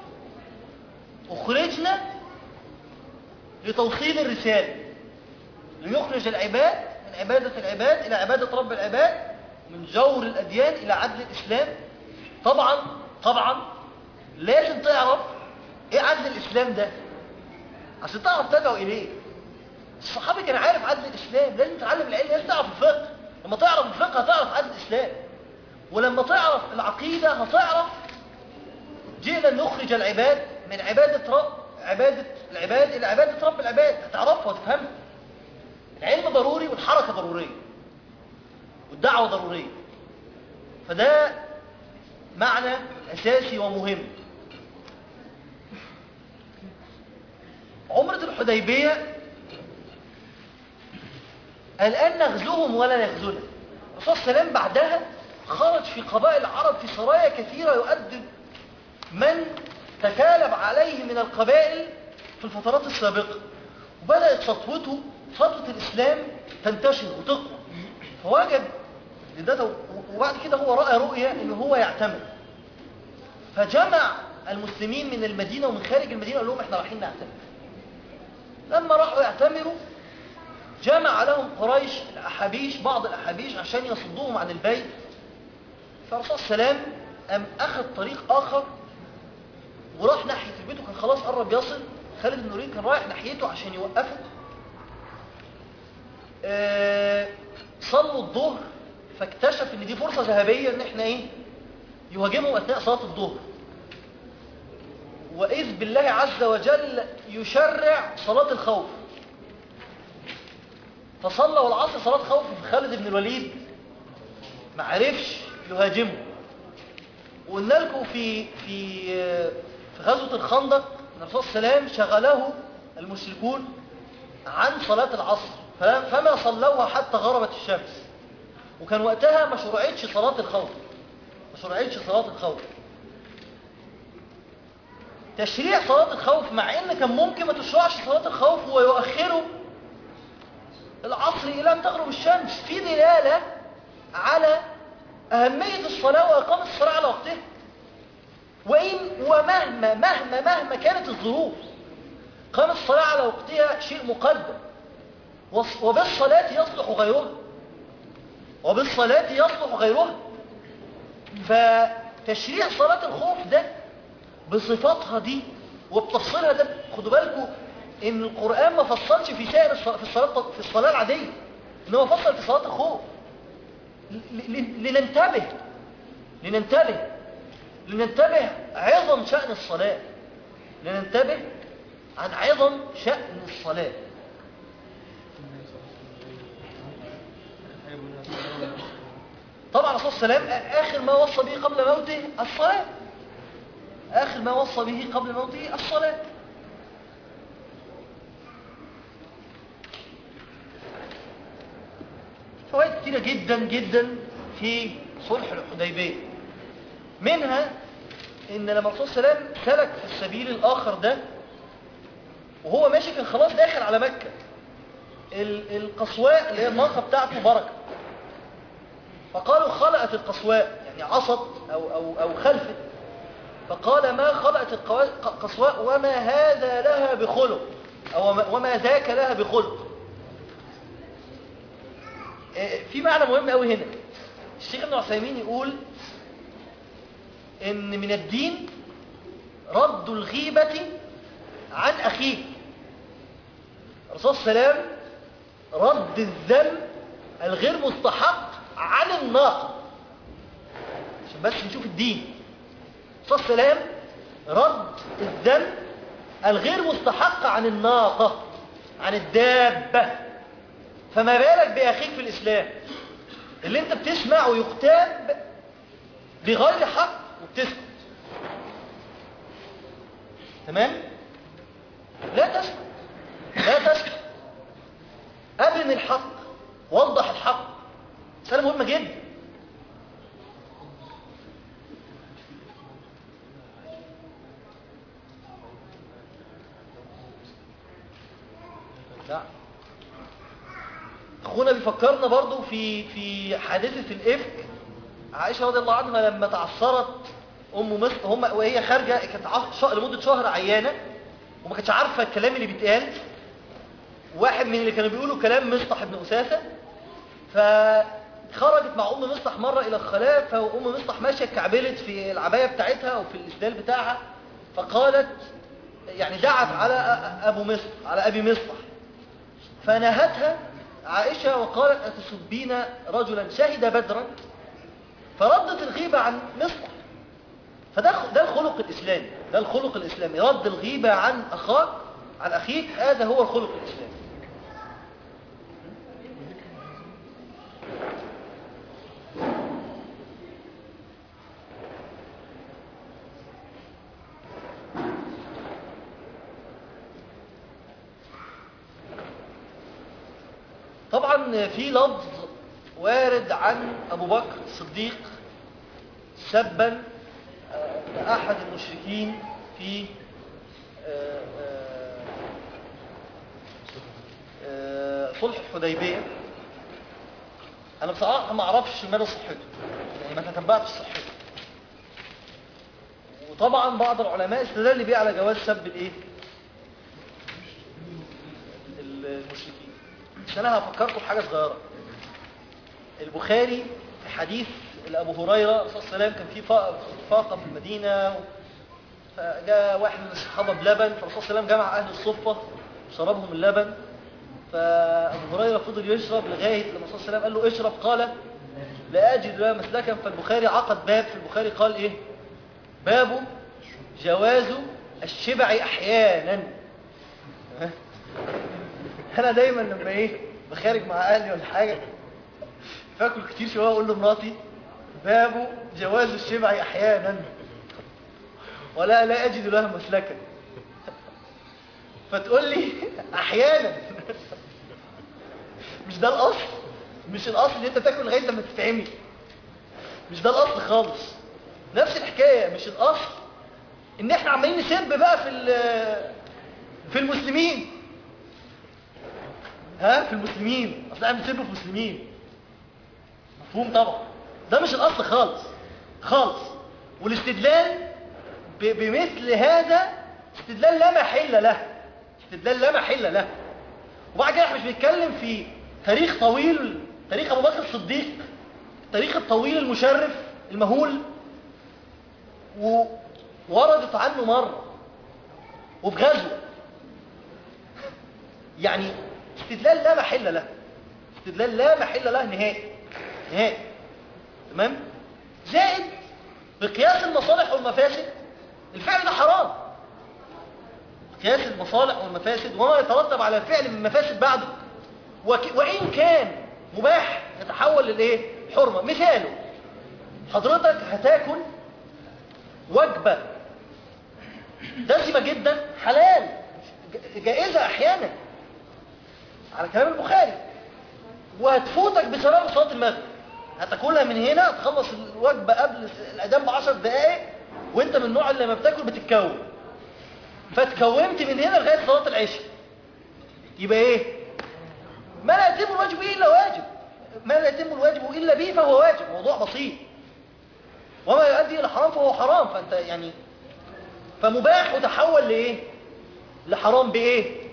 اخرجنا لتوصيل الرسالة لنخرج العباد من عبادة العباد الى عبادة رب العباد من جور الأديان إلى عدل الإسلام طبعا طبعا لازم تعرف إيه عدل الإسلام ده عشان تعرف تدعو إليه الصحابي كان عارف عدل الإسلام لازم تتعلم العلم لازم تعرف الفقه لما تعرف الفقه هتعرف عدل الإسلام ولما تعرف العقيدة هتعرف جئنا نخرج العباد من عبادة رب عبادة العباد إلى عبادة رب العباد هتعرفها وتفهمها العلم ضروري والحركة ضرورية والدعوة ضرورية فده معنى أساسي ومهم عمرة الحديبية الآن نغزوهم ولا نغزونا الرسول صلى الله عليه وسلم بعدها خرج في قبائل العرب في سرايا كثيرة يؤدب من تكالب عليه من القبائل في الفترات السابقة وبدأت سطوته سطوة الإسلام تنتشر وتقوى فوجد ده وبعد كده هو رأى رؤية إن هو يعتمد فجمع المسلمين من المدينة ومن خارج المدينة قال لهم احنا رايحين نعتمر لما راحوا يعتمروا جمع لهم قريش الأحابيش بعض الأحابيش عشان يصدوهم عن البيت فالرسول صلى الله عليه وسلم قام أخذ طريق آخر وراح ناحية البيت وكان خلاص قرب يصل خالد بن الوليد كان رايح ناحيته عشان يوقفه آه، صلوا الظهر فاكتشف ان دي فرصة ذهبية ان احنا ايه يهاجمهم اثناء صلاة الظهر واذ بالله عز وجل يشرع صلاة الخوف فصلوا العصر صلاة خوف خالد بن الوليد ما عرفش يهاجمه وقلنا لكم في في في غزوة الخندق ان الرسول صلى الله عليه وسلم شغله المشركون عن صلاة العصر فما صلوها حتى غربت الشمس وكان وقتها ما شرعتش صلاة الخوف ما شرعتش صلاة الخوف تشريع صلاة الخوف مع ان كان ممكن ما تشرعش صلاة الخوف ويؤخروا العصر الى ان تغرب الشمس في دلالة على اهمية الصلاة واقام الصلاة على وقتها وإن ومهما مهما مهما كانت الظروف قام الصلاة على وقتها شيء مقدم وبالصلاة يصلح غيرها وبالصلاة يصلح غيرها فتشريع صلاة الخوف ده بصفاتها دي وبتفصيلها ده خدوا بالكم ان القرآن ما فصلش في سائر في الصلاة في الصلاة العادية انما فصل في صلاة الخوف لننتبه لننتبه لننتبه عظم شأن الصلاة لننتبه عن عظم شأن الصلاة طبعا الرسول صلى الله عليه وسلم آخر ما وصى به قبل موته الصلاة آخر ما وصى به قبل موته الصلاة فوائد كثيرة جدا جدا في صلح الحديبية منها ان لما الرسول صلى الله عليه وسلم سلك في السبيل الاخر ده وهو ماشي كان خلاص داخل على مكة القصواء اللي هي الناقة بتاعته بركة فقالوا خلقت القصواء يعني عصت أو, أو, أو خلفت فقال ما خلقت القصواء وما هذا لها بخلق أو وما ذاك لها بخلق في معنى مهم قوي هنا الشيخ ابن عثيمين يقول ان من الدين رد الغيبة عن أخيه الرسول صلى الله عليه وسلم رد الذنب الغير مستحق عن الناقة عشان بس نشوف الدين الرسول صلى الله عليه وسلم رد الذنب الغير مستحق عن الناقة عن الدابة فما بالك بأخيك في الإسلام اللي انت بتسمع ويغتاب بغير حق وبتسكت تمام لا تسكت لا تسكت أبن الحق وضح الحق مسألة مهمة جدا لا اخونا بيفكرنا برضو في في حادثة الإفك عائشة رضي الله عنها لما تعثرت أم مصر هم وهي خارجة كانت لمدة شهر عيانة وما كانتش عارفة الكلام اللي بيتقال واحد من اللي كانوا بيقولوا كلام مصطح بن أساسة خرجت مع ام مصطح مره الى الخلاء فام مصطح ماشيه كعبلت في العبايه بتاعتها او في الاسدال بتاعها فقالت يعني دعت على أ- ابو مصطح على ابي مصطح فنهتها عائشه وقالت اتسبين رجلا شهد بدرا فردت الغيبه عن مصطح فده ده الخلق الاسلامي ده الخلق الاسلامي رد الغيبه عن اخاك عن اخيك هذا هو الخلق الاسلامي طبعا في لفظ وارد عن ابو بكر الصديق سبا آه، لأحد المشركين في آه، آه، آه، صلح الحديبية أنا بصراحة ما أعرفش مدى صحته يعني ما تتبعتش صحته وطبعا بعض العلماء استدل بيه على جواز سب الايه المشركين بس انا هفكركم بحاجه صغيره البخاري في حديث لابو هريره الرسول صلى الله عليه وسلم كان في فا- فاقه في المدينه فجاء واحد من الصحابه بلبن فالرسول صلى الله عليه وسلم جمع اهل الصفه شربهم اللبن فابو هريره فضل يشرب لغايه لما الرسول صلى الله عليه وسلم قال له اشرب قال لا اجد لا مسلكا فالبخاري عقد باب في البخاري قال ايه باب جواز الشبع احيانا انا دايما لما ايه بخارج مع اهلي ولا حاجه فاكل كتير شويه اقول لمراتي باب جواز الشبع احيانا ولا لا اجد لها مسلكا فتقول لي احيانا مش ده الاصل مش الاصل ان انت تاكل لغايه لما تتعمي مش ده الاصل خالص نفس الحكايه مش الاصل ان احنا عمالين نسب بقى في ال- في المسلمين ها في المسلمين اصل احنا بنسب في المسلمين مفهوم طبعا ده مش الاصل خالص خالص والاستدلال ب- بمثل هذا استدلال لا محل له استدلال لا محل له وبعد كده احنا مش بنتكلم في تاريخ طويل تاريخ ابو بكر الصديق التاريخ الطويل المشرف المهول ووردت عنه مره وفي غزوه يعني استدلال لا محل له استدلال لا محل له نهائي نهائي تمام زائد بقياس المصالح والمفاسد الفعل ده حرام قياس المصالح والمفاسد وما يترتب على الفعل من مفاسد بعده وك- وإن كان مباح يتحول للإيه؟ حرمة مثاله حضرتك هتاكل وجبة دسمة جدا حلال ج- جائزة أحيانا على كلام البخاري وهتفوتك بسبب صلاة المغرب هتاكلها من هنا تخلص الوجبة قبل الأذان بعشر دقايق وانت من النوع اللي لما بتاكل بتتكون فتكومت من هنا لغاية صلاة العشاء يبقى ايه ما لا يتم الواجب به إلا واجب ما لا يتم الواجب إلا به فهو واجب موضوع بسيط وما يؤدي إلى حرام فهو حرام فأنت يعني فمباح وتحول لإيه لحرام بإيه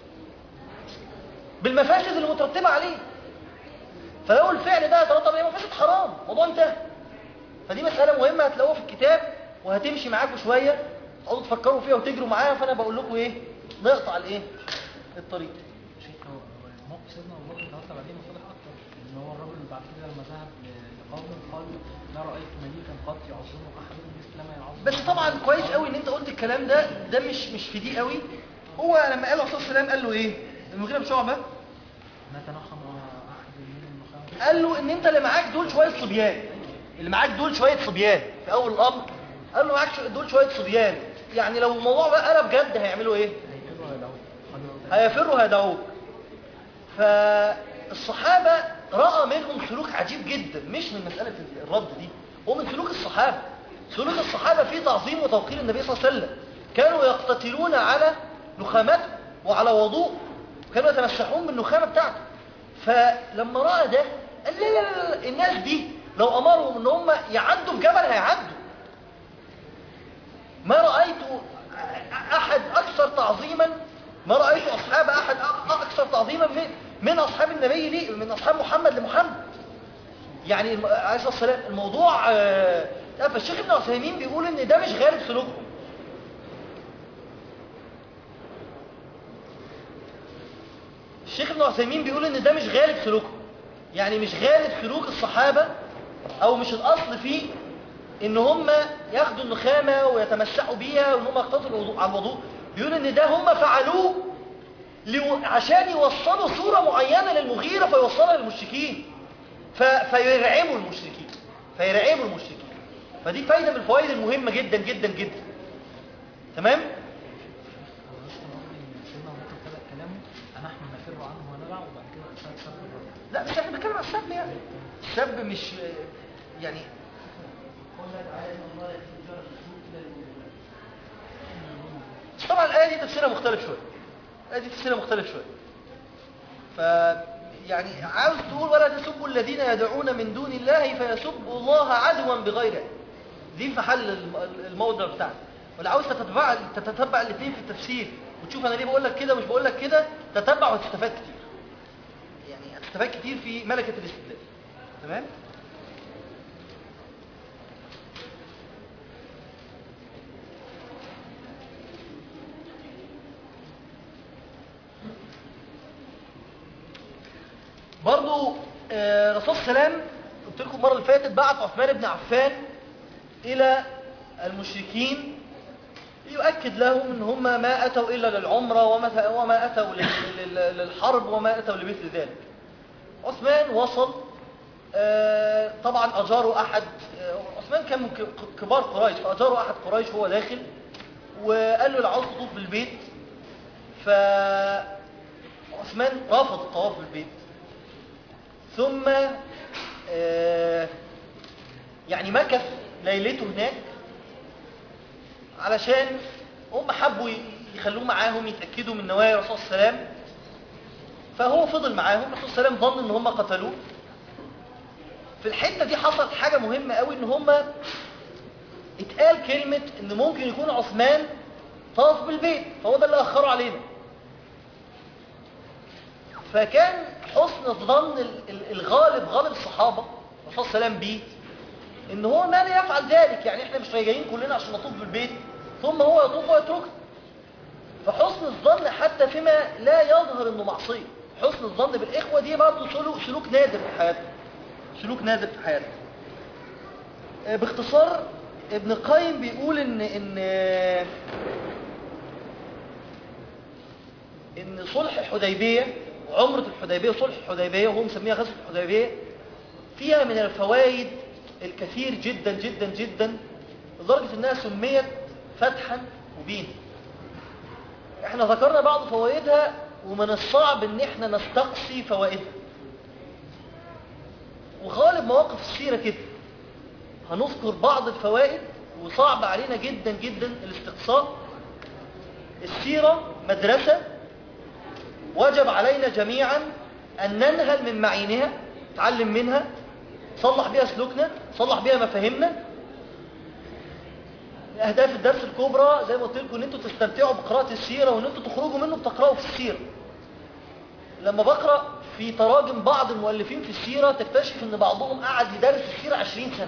بالمفاسد المترتبة عليه فلو الفعل ده يترتب عليه مفاسد حرام الموضوع انتهى فدي مسألة مهمة هتلاقوها في الكتاب وهتمشي معاكم شوية تقعدوا تفكروا فيها وتجروا معاها فأنا بقول لكم إيه نقطع الإيه الطريق شيخ هو هو موقف سيدنا ابو بكر ترتب عليه مصالح اكتر ان هو الراجل اللي بعد كده لما ذهب لقومه قال ما رايت مليكا قط يعظمه احد مثل ما يعظم بس طبعا كويس قوي ان انت قلت الكلام ده ده مش مش في دي قوي هو لما قال الرسول صلى الله عليه وسلم قال له ايه المغيرة بن شعبة ما تنحم احد من النخاع قال له ان انت اللي معاك دول شويه صبيان اللي معاك دول شويه صبيان في اول الامر قال له معاك شو- دول شويه صبيان يعني لو الموضوع بقى قلب جد هيعملوا ايه هيفروا هيدعوه هيفروا هيدعوك فالصحابة رأى منهم سلوك عجيب جدا مش من مسألة الرد دي هو من سلوك الصحابة سلوك الصحابة فيه تعظيم وتوقير النبي صلى الله عليه وسلم كانوا يقتتلون على نخامته وعلى وضوء كانوا يتمسحون بالنخامة بتاعته فلما رأى ده قال لا لا لا, لا الناس دي لو أمرهم ان هم يعدوا في جبل هيعدوا ما رأيت أحد أكثر تعظيما ما رأيت أصحاب أحد أ- أكثر تعظيما من من أصحاب النبي لي من أصحاب محمد لمحمد يعني الم- عليه الصلاة والسلام الموضوع آه، لا فالشيخ ابن عثيمين بيقول ان ده مش غالب سلوكهم الشيخ ابن عثيمين بيقول ان ده مش غالب سلوكهم يعني مش غالب سلوك الصحابة او مش الاصل فيه ان هم ياخدوا النخامة ويتمسحوا بيها وان هم يقتصروا الوضوء على الوضوء بيقول ان ده هم فعلوه لو- عشان يوصلوا صورة معينة للمغيرة فيوصلها للمشركين ف... فيرعبوا المشركين فيرعبوا المشركين فدي فايدة من الفوائد المهمة جدا جدا جدا تمام؟ هو لسه برضه ان سيدنا ابو بكر بدأ كلامه نحن نفر عنه ونرع وبعد كده ساب ساب الرجل لا بس احنا بنتكلم عن السب يعني السب مش يعني بس طبعا الآية دي تفسيرها مختلف شوية الآية دي تفسيرها مختلف شوية ف يعني عاوز تقول ولا تسبوا الذين يدعون من دون الله فيسبوا الله عدوا بغير علم دي في محل الم- الموضع بتاعنا ولا عاوز تتبع تتتبع الاثنين في التفسير وتشوف انا ليه بقول لك كده ومش بقول لك كده تتبع وتستفاد كتير يعني هتستفاد كتير في ملكة الاستدلال تمام برضو آه، الرسول صلى الله عليه وسلم قلت لكم المره اللي فاتت بعت عثمان بن عفان الى المشركين يؤكد لهم ان هم ما اتوا الا للعمره وما وما اتوا لل- لل- للحرب وما اتوا لمثل ذلك عثمان وصل آه، طبعا اجاروا احد آه، عثمان كان من ك- كبار قريش فاجاروا احد قريش وهو داخل وقال له لو عاوز تطوف بالبيت ف عثمان رفض الطواف بالبيت ثم آه، يعني مكث ليلته هناك علشان هم حبوا ي- يخلوه معاهم يتأكدوا من نوايا الرسول صلى الله عليه وسلم فهو فضل معاهم الرسول صلى الله عليه وسلم ظن ان هم قتلوه في الحتة دي حصل حاجة مهمة قوي ان هم اتقال كلمة ان ممكن يكون عثمان طاف بالبيت فهو ده اللي أخروا علينا فكان حسن الظن ال- ال- الغالب غالب الصحابة الرسول صلى الله عليه وسلم بيه ان هو ما لا يفعل ذلك يعني احنا مش جايين كلنا عشان نطوف بالبيت ثم هو يطوف ويتركنا فحسن الظن حتى فيما لا يظهر انه معصيه حسن الظن بالاخوه دي برضه سلوك سلوك نادر في حياتنا سلوك نادر في حياتنا آه، باختصار ابن القيم بيقول ان ان آه، ان صلح الحديبيه عمره الحديبيه صلح الحديبيه وهو مسميها غزوه الحديبيه فيها من الفوائد الكثير جدا جدا جدا لدرجه انها سميت فتحا مبينا احنا ذكرنا بعض فوائدها ومن الصعب ان احنا نستقصي فوائدها وغالب مواقف السيرة كده هنذكر بعض الفوائد وصعب علينا جدا جدا الاستقصاء السيرة مدرسة وجب علينا جميعا أن ننهل من معينها نتعلم منها نصلح بيها سلوكنا نصلح بيها مفاهيمنا أهداف الدرس الكبرى زي ما قلت لكم ان انتوا تستمتعوا بقراءة السيرة وان انتوا تخرجوا منه بتقرأوا في السيرة لما بقرأ في تراجم بعض المؤلفين في السيرة تكتشف ان بعضهم قعد يدرس السيرة عشرين سنة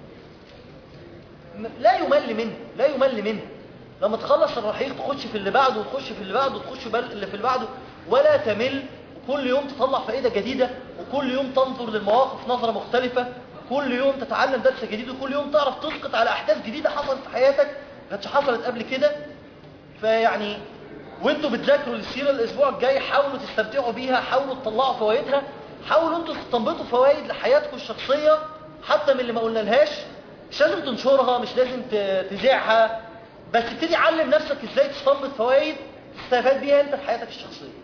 م- لا يمل منه لا يمل منه لما تخلص الرحيق تخش في اللي بعده وتخش في اللي بعده وتخش بل- اللي في اللي بعده ولا تمل وكل يوم تطلع فائدة جديدة وكل يوم تنظر للمواقف نظرة مختلفة كل يوم تتعلم درس جديد وكل يوم تعرف تسقط على أحداث جديدة حصلت في حياتك ما كانتش حصلت قبل كده فيعني وانتوا بتذاكروا السيرة الأسبوع الجاي حاولوا تستمتعوا بيها حاولوا تطلعوا فوائدها حاولوا انتوا تستنبطوا فوائد لحياتكم الشخصية حتى من اللي ما قلنا لهاش مش لازم تنشرها مش لازم ت- تذيعها بس ابتدي علم نفسك ازاي تستنبط فوائد تستفاد بيها انت في حياتك الشخصية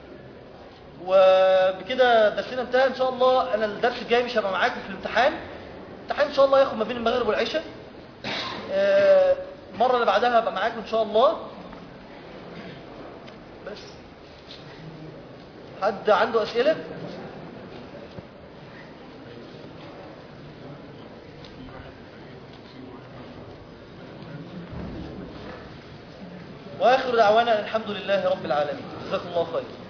وبكده درسنا انتهى ان شاء الله انا الدرس الجاي مش هبقى معاكم في الامتحان الامتحان ان شاء الله ياخد ما بين المغرب والعشاء آه، المره اللي بعدها هبقى معاكم ان شاء الله بس حد عنده اسئله واخر دعوانا الحمد لله رب العالمين جزاكم الله خير